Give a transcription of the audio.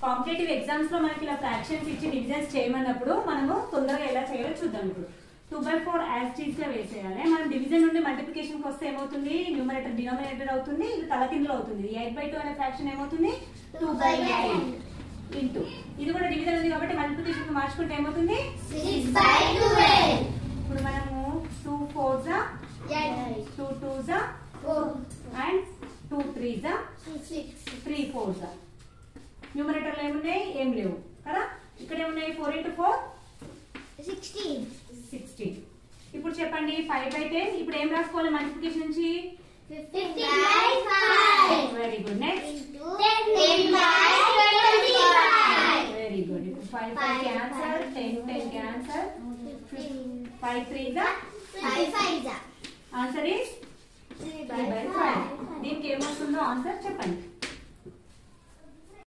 Competitive exams లో మనకి ఇలా ఫ్రాక్షన్స్ ఇచ్చి డివిజన్స్ చేయమన్నప్పుడు మనము తొందరగా ఎలా చేయాలో చూద్దాం ఇప్పుడు టూ బై ఫోర్ యాస్టీస్ గా వేసేయాలి మనం డివిజన్ నుండి మల్టిప్లికేషన్ కి వస్తే ఏమవుతుంది న్యూమరేటర్ డినామినేటర్ అవుతుంది ఇది తలకిందులో అవుతుంది ఎయిట్ బై టూ అనే ఫ్రాక్షన్ ఏమవుతుంది టూ బై ఎయిట్ ఇంటూ ఇది కూడా డివిజన్ ఉంది కాబట్టి మల్టిప్లికేషన్ మార్చుకుంటే ఏమవుతుంది Six by twelve. ఇప్పుడు మనము టూ ఫోర్ జా Eight. టూ టూ జా Four. అండ్ టూ త్రీ జా Six. త్రీ ఫోర్ జా న్యూమరేటర్లు ఏమున్నాయి ఏం లేవు కదా ఇక్కడ ఏమున్నాయి four into four Sixteen. Sixteen ఇప్పుడు చెప్పండి ఫైవ్ బై టెన్ ఇప్పుడు ఏం రాసుకోవాలి మల్టిప్లికేషన్ నుంచి Fifteen by five. Very good next Into ten by twenty-five. Very good ఇప్పుడు five five cancel ten ten cancel five three జా Five five. Answer is Three three by five దీనికి ఏమొస్తుందో answer చెప్పండి